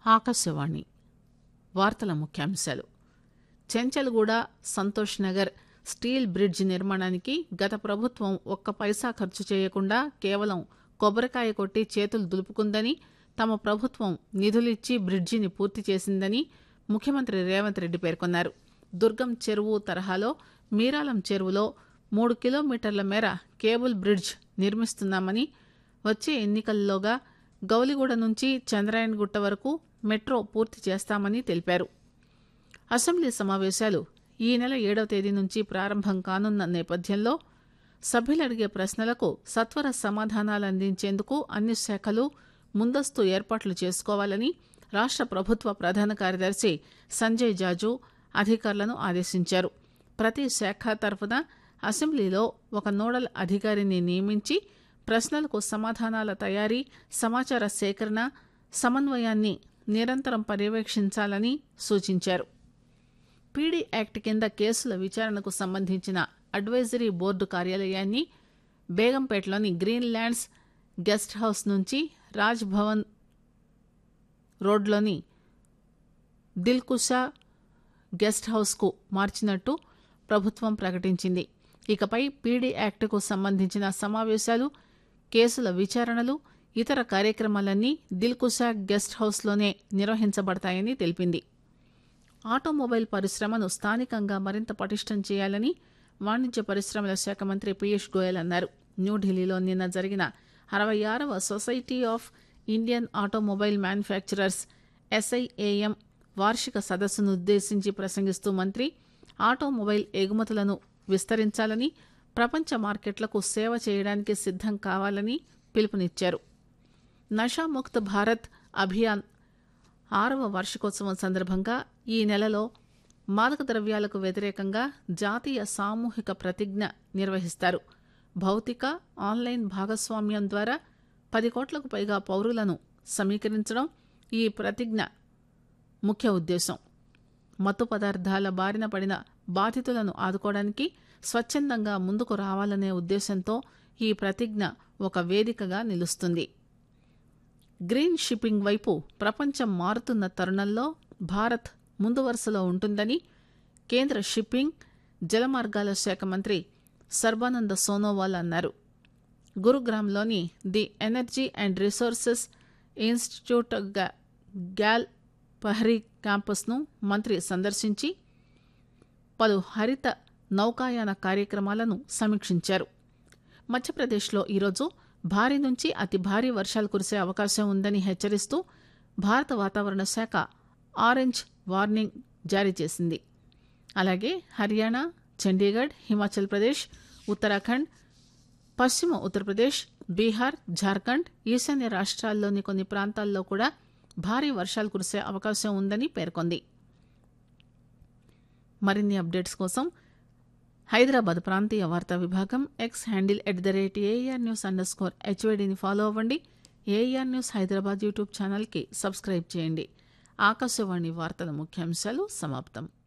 ఆకాశవాణి వార్తల ముఖ్యాంశాలు Chenchalguda Santosh Nagar steel bridge నిర్మాణానికి గత ప్రభుత్వం ఒక్క పైసా ఖర్చు చేయకుండా కేవలం కొబ్బరికాయ కొట్టి చేతులు దులుపుకుందని తమ ప్రభుత్వం నిధులిచ్చి బ్రిడ్జిని పూర్తి చేసిందని ముఖ్యమంత్రి రేవంత్ రెడ్డి పేర్కొన్నారు దుర్గం చెరువు తరహాలో మీరాలం చెరువులో మూడు కిలోమీటర్ల మేర కేబుల్ బ్రిడ్జ్ నిర్మిస్తున్నామని వచ్చే ఎన్నికల్లోగా గౌలిగూడ నుంచి చంద్రాయణగుట్ట వరకు మెట్రో పూర్తి చేస్తామని తెలిపారు అసెంబ్లీ సమావేశాలు ఈ నెల ఏడవ తేదీ నుంచి ప్రారంభం కానున్న నేపథ్యంలో సభ్యులు అడిగే ప్రశ్నలకు సత్వర సమాధానాలు అందించేందుకు అన్ని శాఖలు ముందస్తు ఏర్పాట్లు చేసుకోవాలని రాష్ట ప్రభుత్వ ప్రధాన కార్యదర్శి సంజయ్ జాజు అధికారులను ఆదేశించారు ప్రతి శాఖ తరఫున అసెంబ్లీలో ఒక నోడల్ అధికారిని నియమించి ప్రశ్నలకు సమాధానాల తయారీ సమాచార సేకరణ సమన్వయాన్ని నిరంతరం పర్యవేక్షించాలని సూచించారు పీడీ యాక్ట్ కింద కేసుల విచారణకు సంబంధించిన అడ్వైజరీ బోర్డు కార్యాలయాన్ని బేగంపేటలోని గ్రీన్ ల్యాండ్స్ గెస్ట్ హౌస్ నుంచి రాజ్ భవన్ రోడ్లోని దిల్కుషా గెస్ట్ హౌస్కు మార్చినట్టు ప్రభుత్వం ప్రకటించింది ఇకపై పీడీ యాక్టుకు సంబంధించిన సమావేశాలు కేసుల విచారణలు ఇతర కార్యక్రమాలన్నీ దిల్కుషా గెస్ట్ హౌస్లోనే నిర్వహించబడతాయని తెలిపింది ఆటోమొబైల్ పరిశ్రమను స్థానికంగా మరింత పటిష్టం చేయాలని వాణిజ్య పరిశ్రమల శాఖ మంత్రి పీయూష్ గోయల్ అన్నారు న్యూఢిల్లీలో నిన్న జరిగిన అరవై ఆరవ society of Indian automobile manufacturers SIAM వార్షిక సదస్సును ఉద్దేశించి ప్రసంగిస్తూ మంత్రి ఆటోమొబైల్ ఎగుమతులను విస్తరించాలని ప్రపంచ మార్కెట్లకు సేవ చేయడానికి సిద్దం కావాలని పిలుపునిచ్చారు నషాముక్త్ భారత్ అభియాన్ ఆరవ వార్షికోత్సవం సందర్భంగా ఈ నెలలో మాదక ద్రవ్యాలకు వ్యతిరేకంగా జాతీయ సామూహిక ప్రతిజ్ఞ నిర్వహిస్తారు భౌతిక ఆన్లైన్ భాగస్వామ్యం ద్వారా పది కోట్లకు పైగా పౌరులను సమీకరించడం ఈ ప్రతిజ్ఞ ముఖ్య ఉద్దేశం మత్తు పదార్థాల బారిన పడిన బాధితులను ఆదుకోవడానికి స్వచ్ఛందంగా ముందుకు రావాలనే ఉద్దేశంతో ఈ ప్రతిజ్ఞ ఒక వేదికగా నిలుస్తుంది గ్రీన్ షిప్పింగ్ వైపు ప్రపంచం మారుతున్న తరుణంలో భారత్ ముందు వరుసలో ఉంటుందని కేంద్ర షిప్పింగ్ జలమార్గాల శాఖ మంత్రి సర్బానంద సోనోవాల్ అన్నారు గురుగ్రామ్లోని the energy and resources institute Gual Pahari క్యాంపస్ను మంత్రి సందర్శించి పలు హరిత నౌకాయాన కార్యక్రమాలను సమీక్షించారు మధ్యప్రదేశ్లో ఈరోజు భారీ నుంచి అతి భారీ వర్షాలు కురిసే అవకాశం ఉందని హెచ్చరిస్తూ భారత వాతావరణ శాఖ ఆరెంజ్ వార్నింగ్ జారీ చేసింది అలాగే హర్యానా చండీగఢ్ హిమాచల్ ప్రదేశ్ ఉత్తరాఖండ్ పశ్చిమ ఉత్తరప్రదేశ్ బీహార్ జార్ఖండ్ ఈశాన్య రాష్ట్రాల్లోని కొన్ని ప్రాంతాల్లో కూడా భారీ వర్షాలు కురిసే అవకాశం ఉందని పేర్కొంది మరిన్ని అప్డేట్స్ కోసం హైదరాబాద్ ప్రాంతీయ వార్తా విభాగం X handle at the rate AR news underscore హెచ్వేడిని ఫాలో అవ్వండి ఏఆర్ న్యూస్ హైదరాబాద్ యూట్యూబ్ ఛానల్కి సబ్స్క్రైబ్ చేయండి ఆకాశవాణి వార్తల ముఖ్యాంశాలు సమాప్తం